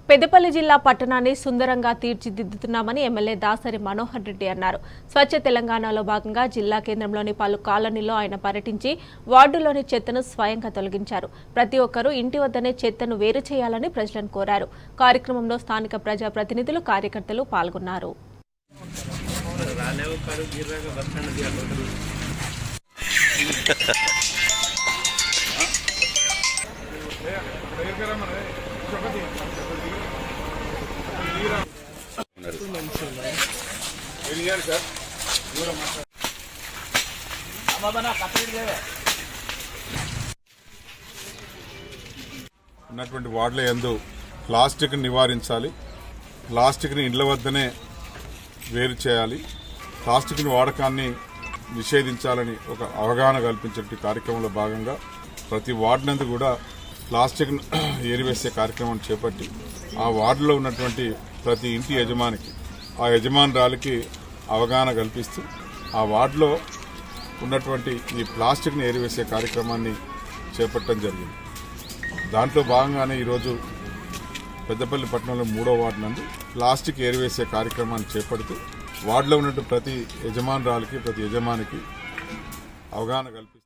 పెద్దపల్లి జిల్లా పట్టణాన్ని సుందరంగా తీర్చిదిద్దుతున్నామని ఎమ్మెల్యే దాసరి మనోహర్ రెడ్డి అన్నారు స్వచ్ఛ తెలంగాణలో భాగంగా జిల్లా కేంద్రంలోని పలు కాలనీలో ఆయన పర్యటించి వార్డులోని చెత్తను స్వయంగా తొలగించారు ప్రతి ఒక్కరూ ఇంటి వద్దనే చెత్తను వేరు చేయాలని ప్రజలను కోరారు కార్యక్రమంలో స్థానిక ప్రజాప్రతినిధులు కార్యకర్తలు పాల్గొన్నారు ఉన్నటువంటి వార్డుల యందు ప్లాస్టిక్ నివారించాలి ప్లాస్టిక్ని ఇండ్ల వద్దనే వేరు చేయాలి ప్లాస్టిక్ని వాడకాన్ని నిషేధించాలని ఒక అవగాహన కల్పించే కార్యక్రమంలో భాగంగా ప్రతి వార్డు నందు కూడా ప్లాస్టిక్ ఏరివేసే కార్యక్రమం చేపట్టి ఆ వార్డులో ఉన్నటువంటి ప్రతి ఇంటి యజమానికి ఆ యజమానురాలికి అవగాహన కల్పిస్తూ ఆ వార్డులో ఉన్నటువంటి ఈ ప్లాస్టిక్ని ఏరివేసే కార్యక్రమాన్ని చేపట్టడం జరిగింది దాంట్లో భాగంగానే ఈరోజు పెద్దపల్లి పట్టణంలో మూడో వార్డు నందు ప్లాస్టిక్ ఏరివేసే కార్యక్రమాన్ని చేపడుతూ వార్డులో ఉన్నట్టు ప్రతి యజమానురాలకి ప్రతి యజమానికి అవగాహన కల్పి